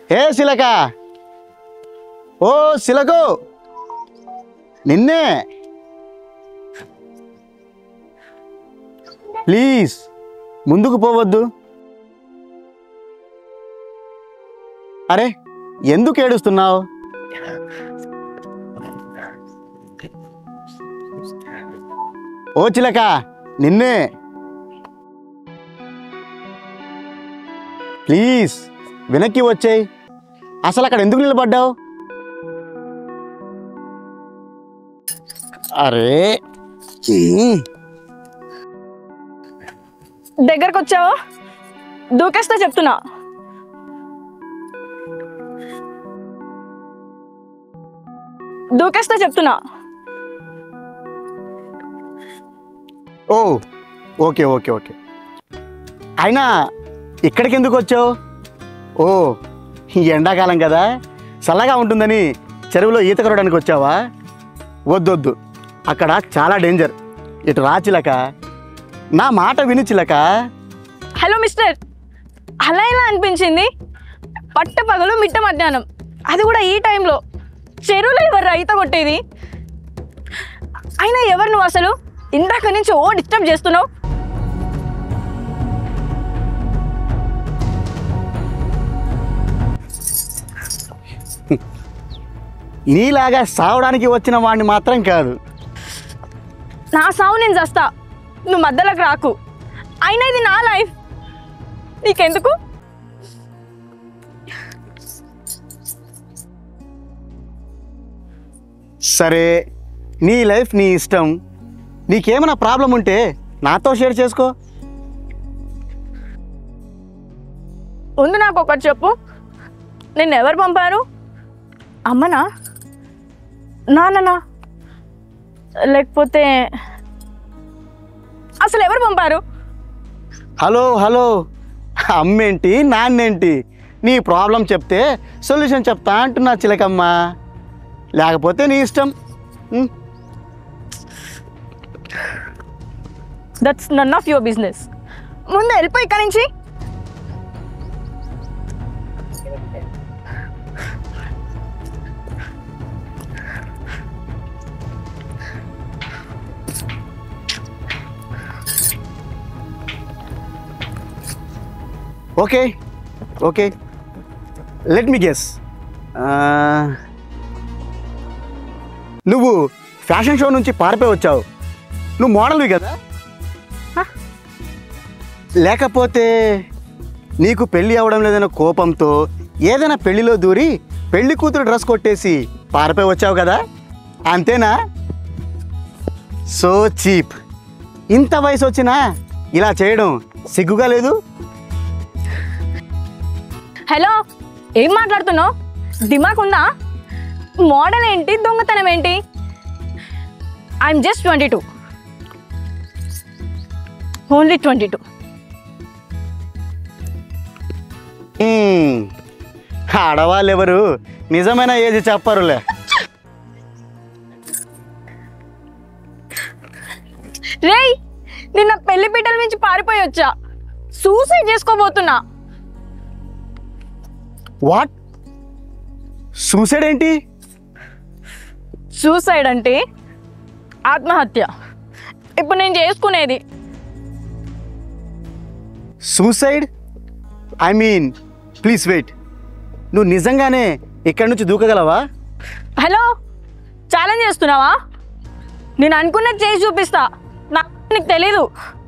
ఏ శిలక ఓ శిలకు నిన్నే ప్లీజ్ ముందుకు పోవద్దు అరే ఎందుకు ఏడుస్తున్నావు ఓ చిలక నిన్నే ప్లీజ్ వెనక్కి వచ్చేయి అసలు అక్కడ ఎందుకు నిలబడ్డావు అరే ఉమ్. దగ్గరకు వచ్చావా దూకేస్తా చెప్తున్నా దూకేస్తా చెప్తున్నా ఓ ఓకే ఓకే ఓకే అయినా ఇక్కడికి ఎందుకు వచ్చావు ఓ ఈ ఎండాకాలం కదా చల్లగా ఉంటుందని చెరువులో ఈత కొరడానికి వచ్చావా వద్దొద్దు అక్కడ చాలా డేంజర్ ఇటు రా చిలక నా మాట విను చిలక హలో మిస్టర్ అలా ఎలా అనిపించింది పట్ట పగలు మిట్ట మధ్యాహ్నం అది కూడా ఈ టైంలో చెరువులో ఎవరు రైత కొట్టేది అయినా ఎవరు నువ్వు అసలు ఇందాక నుంచి ఓ డిస్టర్బ్ చేస్తున్నావు నీలాగా సావడానికి వచ్చిన వాడిని మాత్రం కాదు నా సావు నేను చస్తా నువ్వు మధ్యలోకి రాకు అయినా ఇది నా లైఫ్ నీకెందుకు సరే నీ లైఫ్ నీ ఇష్టం నీకేమైనా ప్రాబ్లం ఉంటే నాతో షేర్ చేసుకో ముందు నాకు ఒకటి చెప్పు నిన్ను ఎవరు పంపారు అమ్మనా నాన్ననా లేకపోతే అసలు ఎవరు పంపారు హలో హలో అమ్మేంటి నాన్నేంటి నీ ప్రాబ్లం చెప్తే సొల్యూషన్ చెప్తా అంటున్నా చిలకమ్మ లేకపోతే నీ ఇష్టం ఉం? That's none of your business ముందు వెళ్ళిపో ఇక్కడి నుంచి okay okay let me guess నువ్వు ఫ్యాషన్ షో నుంచి పారిపోయి వచ్చావు నువ్వు మోడల్వి కదా హ? లేకపోతే నీకు పెళ్ళి అవ్వడం లేదన్న కోపంతో ఏదైనా పెళ్లిలో దూరి పెళ్లి కూతురు డ్రెస్ కొట్టేసి పారిపోయి వచ్చావు కదా అంతేనా సో చీప్ ఇంత వయసు వచ్చినా ఇలా చేయడం సిగ్గుగా లేదు హలో ఏం మాట్లాడుతున్నావు దిమాక్ ఉందా మోడల్ ఏంటి దొంగతనం ఏంటి I'm just twenty two only twenty two మ్మ్. ఆడవాళ్ళు ఎవరు నిజమైన ఏది చెప్పరులే రేయ్ నిన్న పెళ్లి పీటల నుంచి పారిపోయి వచ్చా సూసైడ్ చేసుకోబోతున్నా వాట్ సూసైడ్ ఏంటి సూసైడ్ అంటే ఆత్మహత్య ఇప్పుడు నేను చేసుకునేది suicide I mean please wait నువ్వు నిజంగానే ఇక్కడి నుంచి దూకగలవా హలో ఛాలెంజ్ చేస్తున్నావా నేను అనుకున్నది చేసి చూపిస్తా నాకు నీకు తెలీదు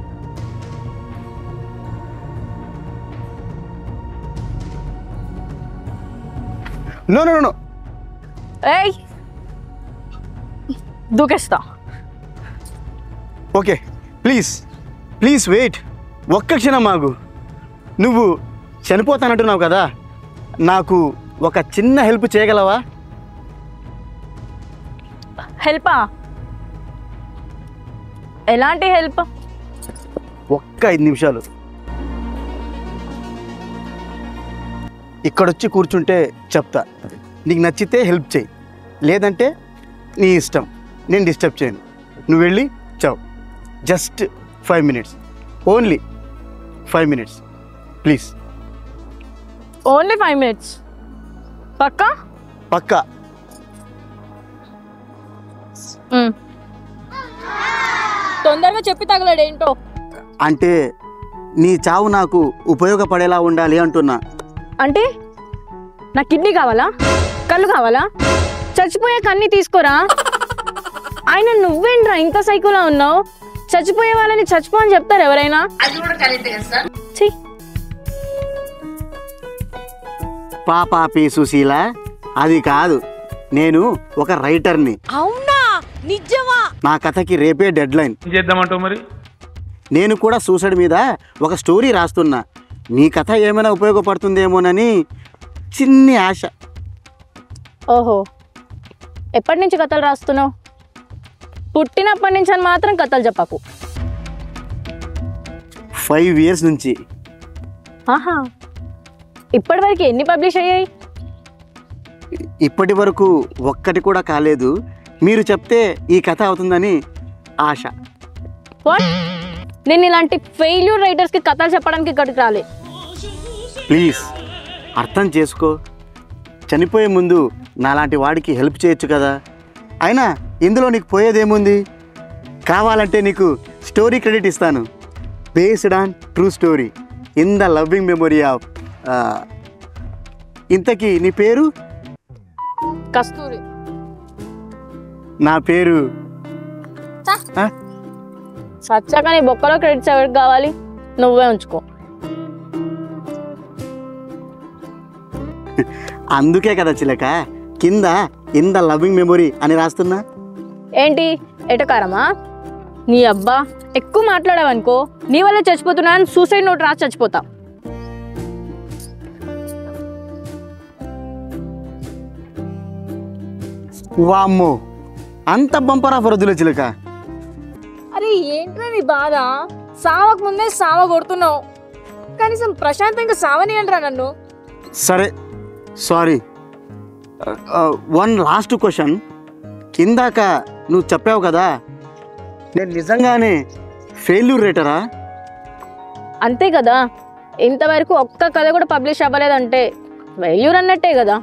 నో నో నో ఏయ్ దూకేస్తా ఓకే ప్లీజ్ ప్లీజ్ వెయిట్ ఒక్క క్షణం మాగు నువ్వు చనిపోతానంటున్నావు కదా నాకు ఒక చిన్న హెల్ప్ చేయగలవా హెల్పా ఎలాంటి హెల్ప్ ఒక్క ఐదు నిమిషాలు ఇక్కడొచ్చి కూర్చుంటే చెప్తా నీకు నచ్చితే హెల్ప్ చేయి లేదంటే నీ ఇష్టం నేను డిస్టర్బ్ చేయను నువ్వు వెళ్ళి చావు just five minutes only five minutes please only five minutes పక్కా పక్కా ఉమ్. తొందరగా చెప్పి తగలడేంటో అంటే నీ చావు నాకు ఉపయోగపడేలా ఉండాలి అంటున్నా అంటే నా కిడ్నీ కావాలా కళ్ళు కావాలా చచ్చిపోయే కన్ని తీసుకోరా ఆయన నువ్వేంట్రా ఇంత సైకోలా ఉన్నావు చచ్చిపోయే వాళ్ళని చచ్చిపో అని చెప్తారు ఎవరైనా ఛీ, పాపాపి సుశీల అది కాదు నేను ఒక రైటర్ని అవునా నిజమా నా కథకి రేపే డెడ్ లైన్ ఏం చేద్దామంటావు మరి నేను కూడా సూసైడ్ మీద ఒక స్టోరీ రాస్తున్నా నీ కథ ఏమైనా ఉపయోగపడుతుందేమోనని చిన్ని ఆశ ఓహో ఎప్పటి నుంచి కథలు రాస్తున్నావు పుట్టినప్పటి నుంచి అని మాత్రం కథలు చెప్పకు ఫైవ్ ఇయర్స్ నుంచి ఆహా ఇప్పటివరకు ఎన్ని పబ్లిష్ అయ్యాయి ఇప్పటి వరకు ఒక్కటి కూడా కాలేదు మీరు చెప్తే ఈ కథ అవుతుందని ఆశ వాట్ నేను ఇలాంటి ఫెయిల్యూర్ రైటర్స్కి కథలు చెప్పడానికి ఇక్కడికి రాలే ప్లీజ్ అర్థం చేసుకో చనిపోయే ముందు నాలాంటి వాడికి హెల్ప్ చేయొచ్చు కదా అయినా ఇందులో నీకు పోయేదేముంది కావాలంటే నీకు స్టోరీ క్రెడిట్ ఇస్తాను based on true story in the loving memory of ఇంతకీ నీ పేరు కస్తూరి నా పేరు ఆ? సచ్చాక నీ బొక్కలో క్రెడిట్స్ ఎవరికి కావాలి నువ్వే ఉంచుకో అందుకే కదా చిలక కింద ఇన్ ద లవ్వింగ్ మెమొరీ అని రాస్తున్నా ఏంటి ఎటకారమా నీ అబ్బా ఎక్కువ మాట్లాడావనుకో నీ వల్ల చచ్చిపోతున్నా అని సూసైడ్ నోట్ రాసి చచ్చిపోతా వామ్మో అంత బంపర్ ఆఫర్ వద్దులే చిలక అరే ఏంట్రా నీ బాధ సావకు ముందే సావ కొడుతున్నావు కనీసం ప్రశాంతంగా సావని అంటారా నన్ను సరే సారీ వన్ లాస్ట్ క్వశ్చన్ ఇందాక నువ్వు చెప్పావు కదా నేను నిజంగానే ఫెయిల్యూర్ రేటరా అంతే కదా ఇంతవరకు ఒక్క కథ కూడా పబ్లిష్ అవ్వలేదంటే ఫెయిల్యూర్ అన్నట్టే కదా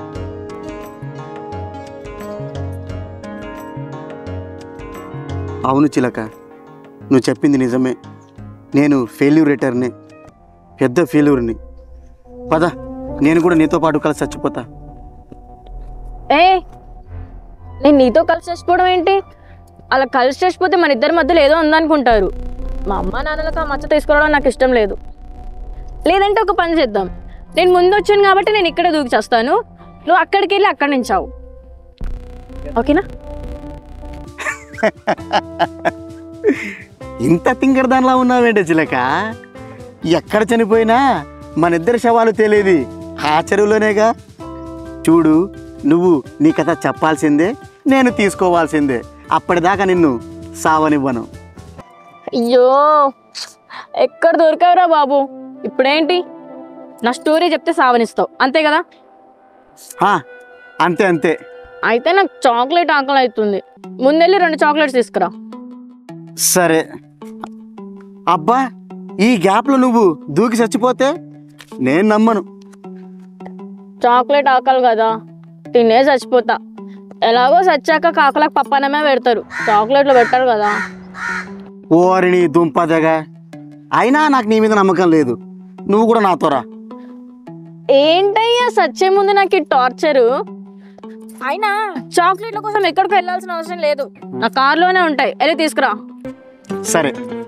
అవును చిలక నువ్వు చెప్పింది నిజమే నేను ఫెయిల్యూర్ రేటర్ని పెద్ద ఫెయిల్యూర్ని పద నేను కూడా నీతో పాటు కలిసి చచ్చిపోతా ఏ నేను నీతో కలిసి చచ్చిపోవడం ఏంటి అలా కలిసి చచ్చిపోతే మన ఇద్దరి మధ్యలో ఏదో ఉందనుకుంటారు మా అమ్మ నాన్నలకు ఆ మచ్చ తీసుకురావడం నాకు ఇష్టం లేదు లేదంటే ఒక పని చేద్దాం నేను ముందు వచ్చాను కాబట్టి నేను ఇక్కడ దూకి చేస్తాను నువ్వు అక్కడికి వెళ్ళి అక్కడి నుంచి చావు ఓకేనా ఇంత తింగర్ దానిలా ఉన్నావేంటే చిలక ఎక్కడ చనిపోయినా మన ఇద్దరి శవాలు తేలేది ఆ చెరువులోనేగా చూడు నువ్వు నీ కథ చెప్పాల్సిందే నేను తీసుకోవాల్సిందే అప్పటిదాకా నిన్ను సావనివ్వను అయ్యో ఎక్కడ దొరికావురా బాబు ఇప్పుడేంటి నా స్టోరీ చెప్తే సావనిస్తావు అంతే కదా హా, అంతే అంతే అయితే నాకు చాక్లెట్ ఆకలి అవుతుంది ముందెళ్ళి రెండు చాక్లెట్స్ తీసుకురా సరే అబ్బా ఈ గ్యాప్లో నువ్వు దూకి చచ్చిపోతే నేను నమ్మను చాక్లెట్ ఆకలి కదా తినే చచ్చిపోతా ఎలాగో చచ్చాక కాకలకు పప్పనమే పెడతారు చాక్లెట్లు పెట్టరు కదా ఓరిని దుంపదగా అయినా నాకు నీ మీద నమ్మకం లేదు నువ్వు కూడా నాతో రా ఏంటయ్యా సచ్చే ముందు నాకు ఈ టార్చరు అయినా చాక్లెట్ల కోసం ఎక్కడికి వెళ్ళాల్సిన అవసరం లేదు నా కార్లోనే ఉంటాయి వెళ్ళి తీసుకురా సరే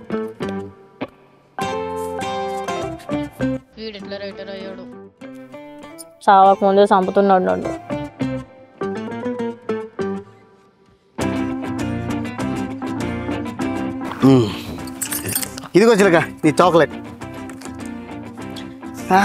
వీడెట్లా రైటర్ అయ్యాడు చావక ముందే చంపుతున్నాడు నన్ను మ్మ్. ఇదిగో చిలక నీ చాక్లెట్ ఆ.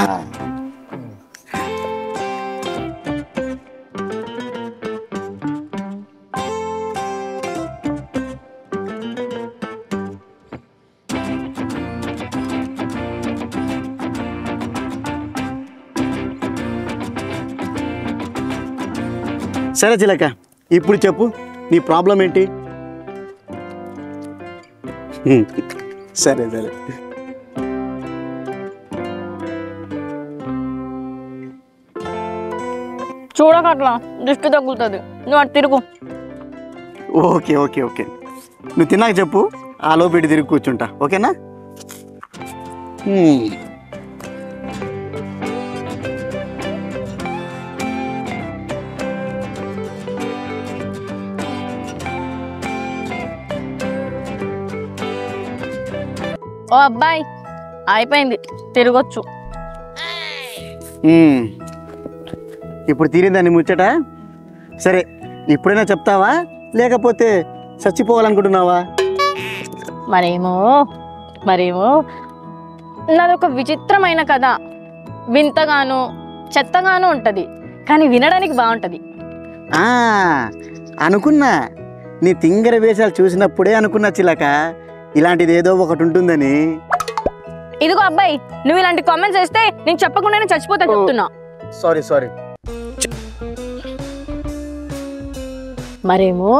సరే చిలక ఇప్పుడు చెప్పు నీ ప్రాబ్లం ఏంటి హ్మ్. సరే సరే చూడకట్లా దృష్టి తగ్గుతుంది నువ్వు అటు తిరుగు ఓకే ఓకే ఓకే నువ్వు తిన్నాక చెప్పు ఆ లోపు ఇటు తిరిగి కూర్చుంటా ఓకేనా హ్మ్. ఓ అబ్బాయి అయిపోయింది తిరగొచ్చు హ్మ్. ఇప్పుడు తీరిందని ముచ్చట సరే ఇప్పుడైనా చెప్తావా లేకపోతే చచ్చిపోవాలనుకుంటున్నావా మరేమో మరేమో నాదొక విచిత్రమైన కథ వింతగాను చెత్తగాను ఉంటుంది కానీ వినడానికి బాగుంటుంది ఆ, అనుకున్నా నీ తింగర వేషాలు చూసినప్పుడే అనుకున్నా చిలక ఇలాంటిది ఏదో ఒకటి ఉంటుందని ఇదిగో అబ్బాయి నువ్వు ఇలాంటి కామెంట్స్ వేస్తే నేను చెప్పకుండానే చచ్చిపోతా చెప్తున్నా సారీ సారీ మరేమో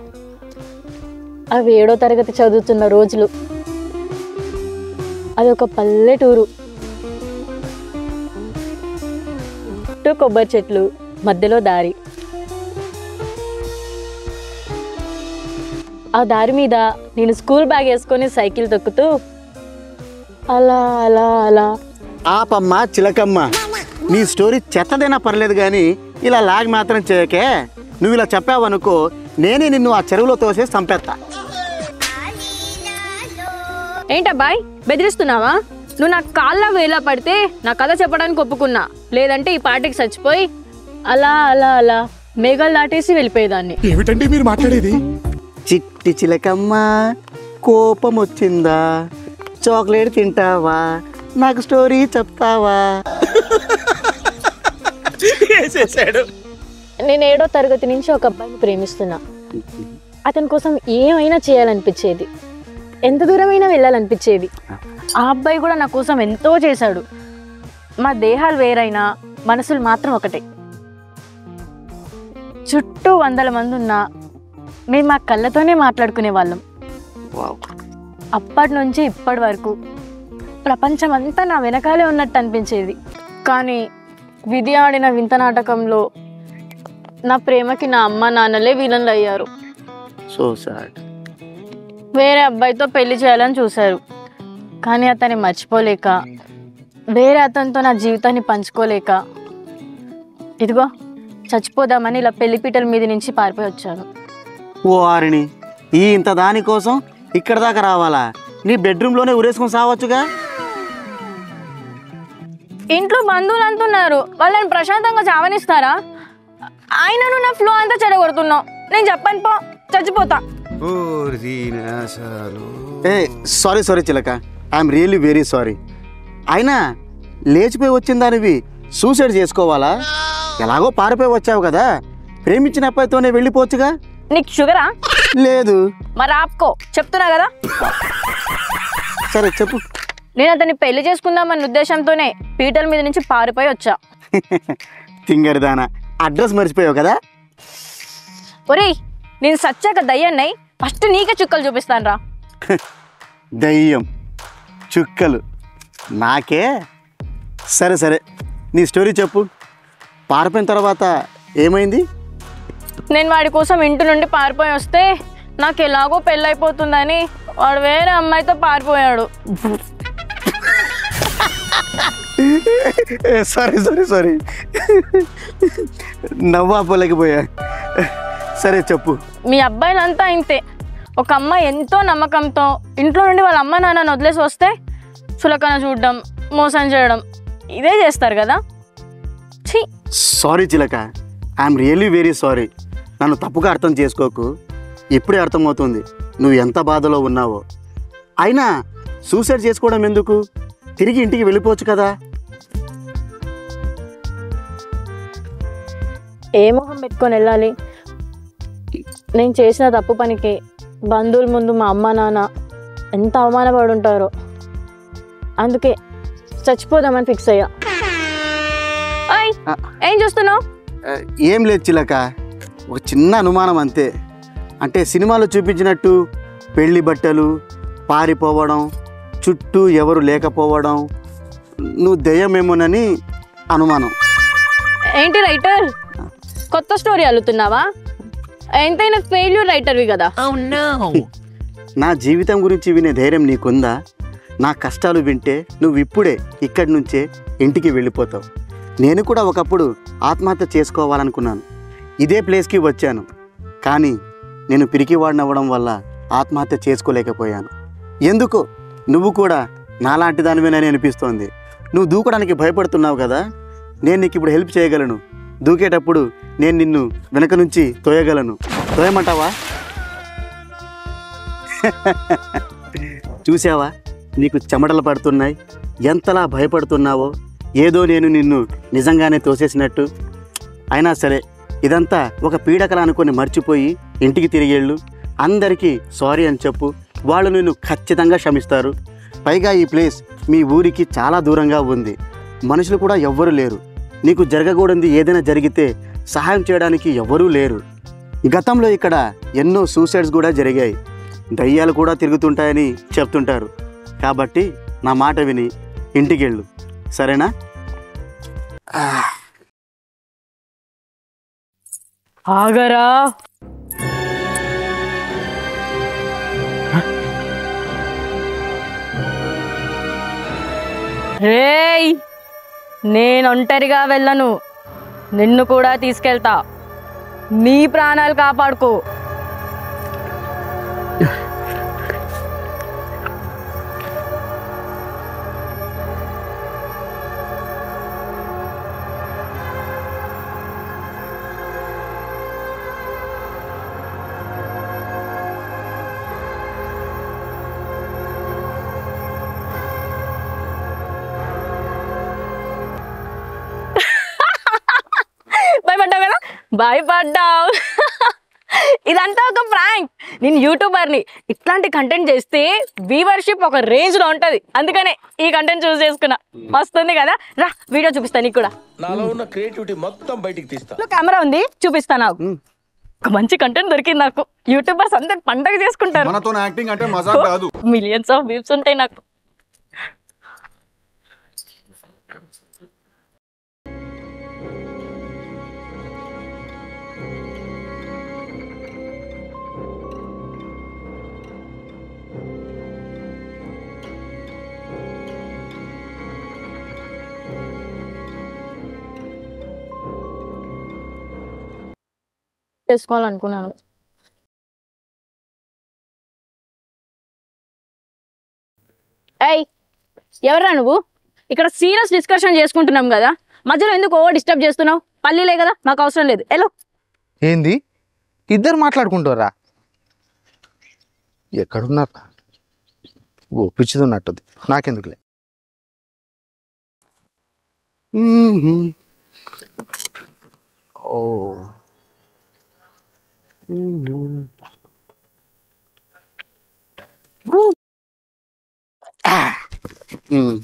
అవి ఏడో తరగతి చదువుతున్న రోజులు అదొక పల్లెటూరు చుట్టూ కొబ్బరి చెట్లు మధ్యలో దారి ఆ దారి మీద నేను స్కూల్ బ్యాగ్ వేసుకొని సైకిల్ తొక్కుతూ అలా అలా అలా ఆపమ్మ చిలకమ్మ నీ స్టోరీ చెత్తదైనా పర్లేదు కానీ ఇలా లాగ్ మాత్రం చేయకే నువ్వు ఇలా చెప్పావనుకో నేనే నిన్ను ఆ చెరువులో తోసేసి చంపేస్తా ఏంటబ్బాయ్ బెదిరిస్తున్నావా నువ్వు నా కాళ్ళ వేలా పడితే నా కథ చెప్పడానికి ఒప్పుకున్నా లేదంటే ఈ పాటికి చచ్చిపోయి అలా అలా అలా మేఘాలు దాటేసి వెళ్ళిపోయేదాన్ని ఏమిటండి మీరు మాట్లాడేది చిట్టి చిలకమ్మ కోపం వచ్చిందా చాక్లెట్ తింటావా నాకు స్టోరీ చెప్తావా వేసేసాడు నేను ఏడో తరగతి నుంచి ఒక అబ్బాయిని ప్రేమిస్తున్నా అతని కోసం ఏమైనా చేయాలనిపించేది ఎంత దూరమైనా వెళ్ళాలనిపించేది ఆ అబ్బాయి కూడా నా కోసం ఎంతో చేశాడు మా దేహాలు వేరైనా మనసులు మాత్రం ఒకటే చుట్టూ వందల మంది ఉన్నా మేము మా కళ్ళతోనే మాట్లాడుకునే వాళ్ళం వావ్. అప్పటి నుంచి ఇప్పటి వరకు ప్రపంచం అంతా నా వెనకాలే ఉన్నట్టు అనిపించేది కానీ విధి ఆడిన వింత నాటకంలో నా ప్రేమకి నా అమ్మ నాన్నలే విలన్లు అయ్యారు సో సాడ్ వేరే అబ్బాయితో పెళ్లి చేయాలని చూశారు కానీ అతన్ని మర్చిపోలేక వేరే అతనితో నా జీవితాన్ని పంచుకోలేక ఇదిగో చచ్చిపోదామని ఇలా పెళ్లిపీటల మీద నుంచి పారిపోయి వచ్చాను ఓ ఆరిని ఈ ఇంత దానికోసం ఇక్కడ దాకా రావాలా నీ బెడ్రూమ్లోనే ఉరేసుకొని సావచ్చుగా ఇంట్లో బంధువులు అంటున్నారు వాళ్ళని ప్రశాంతంగా చావనిస్తారా ఆయనను నా ఫ్లో అంతా చెడగొడుతున్నావు నేను చెప్పను పో చచ్చిపోతా ఏ sorry sorry Chilaka I'm really very sorry అయినా లేచిపోయి వచ్చిన దానివి సూసైడ్ చేసుకోవాలా ఎలాగో పారిపోయి వచ్చావు కదా ప్రేమించిన అబ్బాయితోనే వెళ్ళిపోవచ్చుగా నీకు షుగరా లేదు మరి ఆపుకో చెప్తున్నా కదా సరే చెప్పు నేను అతన్ని పెళ్లి చేసుకుందామన్న ఉద్దేశంతోనే పీటల మీద నుంచి పారిపోయి వచ్చా తింగరిదానా అడ్రస్ మర్చిపోయావు కదా ఒరేయ్ నేను సచ్చాక దయ్యాన్నై ఫస్ట్ నీకే చుక్కలు చూపిస్తాను రా దయ్యం చుక్కలు నాకే సరే సరే నీ స్టోరీ చెప్పు పారిపోయిన తర్వాత ఏమైంది నేను వాడి కోసం ఇంటి నుండి పారిపోయి వస్తే నాకు ఎలాగో పెళ్ళైపోతుందని వాడు వేరే అమ్మాయితో పారిపోయాడు సారీ సారీ సారీ నవ్వాపోలేకపోయా సరే చెప్పు మీ అబ్బాయిలంతా ఇంతే ఒక అమ్మాయి ఎంతో నమ్మకంతో ఇంట్లో నుండి వాళ్ళ అమ్మ నాన్నని వదిలేసి వస్తే చులకన చూడడం మోసం చేయడం ఇదే చేస్తారు కదా ఛీ sorry Chilaka I'm really very sorry నన్ను తప్పుగా అర్థం చేసుకోకు ఇప్పుడే అర్థమవుతుంది నువ్వు ఎంత బాధలో ఉన్నావో అయినా సూసైడ్ చేసుకోవడం ఎందుకు తిరిగి ఇంటికి వెళ్ళిపోవచ్చు కదా ఏ మొహం పెట్టుకొని వెళ్ళాలి నేను చేసిన తప్పు పనికి బంధువుల ముందు మా అమ్మ నాన్న ఎంత అవమానపడి ఉంటారో అందుకే చచ్చిపోదామని ఫిక్స్ అయ్యా అయ్ ఏం చూస్తున్నావు ఆ, ఏం లేదు చిలక ఒక చిన్న అనుమానం అంతే అంటే సినిమాలో చూపించినట్టు పెళ్లి బట్టలు పారిపోవడం చుట్టూ ఎవరు లేకపోవడం నువ్వు దెయ్యమేమోనని అనుమానం ఏంటి రైటర్ కొత్త స్టోరీ అల్లుతున్నావా ఎంతైనా ఫెయిల్యూర్ రైటర్వి కదా నా జీవితం గురించి వినే ధైర్యం నీకుందా నా కష్టాలు వింటే నువ్వు ఇప్పుడే ఇక్కడి నుంచే ఇంటికి వెళ్ళిపోతావు నేను కూడా ఒకప్పుడు ఆత్మహత్య చేసుకోవాలనుకున్నాను ఇదే ప్లేస్కి వచ్చాను కానీ నేను పిరికివాడినవ్వడం వల్ల ఆత్మహత్య చేసుకోలేకపోయాను ఎందుకో నువ్వు కూడా నాలాంటి దానివేనని అనిపిస్తోంది నువ్వు దూకడానికి భయపడుతున్నావు కదా నేను నీకు ఇప్పుడు హెల్ప్ చేయగలను దూకేటప్పుడు నేను నిన్ను వెనక నుంచి తోయగలను తోయమంటావా చూసావా నీకు చెమటలు పడుతున్నాయి ఎంతలా భయపడుతున్నావో ఏదో నేను నిన్ను నిజంగానే తోసేసినట్టు అయినా సరే ఇదంతా ఒక పీడకల అనుకొని మర్చిపోయి ఇంటికి తిరిగేళ్ళు అందరికీ సారీ అని చెప్పు వాళ్ళు నిన్ను ఖచ్చితంగా క్షమిస్తారు పైగా ఈ ప్లేస్ మీ ఊరికి చాలా దూరంగా ఉంది మనుషులు కూడా ఎవ్వరూ లేరు నీకు జరగకూడదు ఏదైనా జరిగితే సహాయం చేయడానికి ఎవ్వరూ లేరు గతంలో ఇక్కడ ఎన్నో సూసైడ్స్ కూడా జరిగాయి దయ్యాలు కూడా తిరుగుతుంటాయని చెప్తుంటారు కాబట్టి నా మాట విని ఇంటికి వెళ్ళు సరేనా ఆగరా రేయ్ నేను ఒంటరిగా వెళ్ళను నిన్ను కూడా తీసుకెళ్తా నీ ప్రాణాలు కాపాడుకో భయపడ్డావు కదా భయపడ్డావు ఇదంతా ఒక ప్రాంక్ నేను యూట్యూబర్ని ఇట్లాంటి కంటెంట్ చేస్తే వ్యూవర్షిప్ ఒక రేంజ్ లో ఉంటది అందుకనే ఈ కంటెంట్ చూస్ చేసుకున్నా మస్తుంది కదా రా వీడియో చూపిస్తా నీకు కూడా నాలో ఉన్న క్రియేటివిటీ మొత్తం బయటికి తీస్తా లో కెమెరా ఉంది చూపిస్తా నాకు ఒక మంచి కంటెంట్ దొరికింది నాకు యూట్యూబర్స్ అందరు పండగ చేసుకుంటారు మనతో యాక్టింగ్ అంటే మజాక్ కాదు మిలియన్స్ ఆఫ్ వ్యూస్ ఉంటాయి నాకు చేసుకోవాలనుకున్నాను ఏయ్ ఎవరా నువ్వు ఇక్కడ సీరియస్ డిస్కషన్ చేసుకుంటున్నాం కదా మధ్యలో ఎందుకు ఓ డిస్టర్బ్ చేస్తున్నావు పల్లీలే కదా మాకు అవసరం లేదు ఎలో ఏంది ఇద్దరు మాట్లాడుకుంటారా ఎక్కడున్నారా ఓ పిచ్చిది ఉన్నట్టుంది నాకెందుకులే ఓ ఉమ్.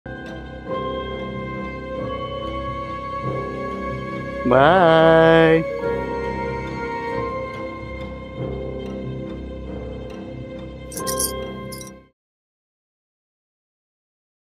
బాయ్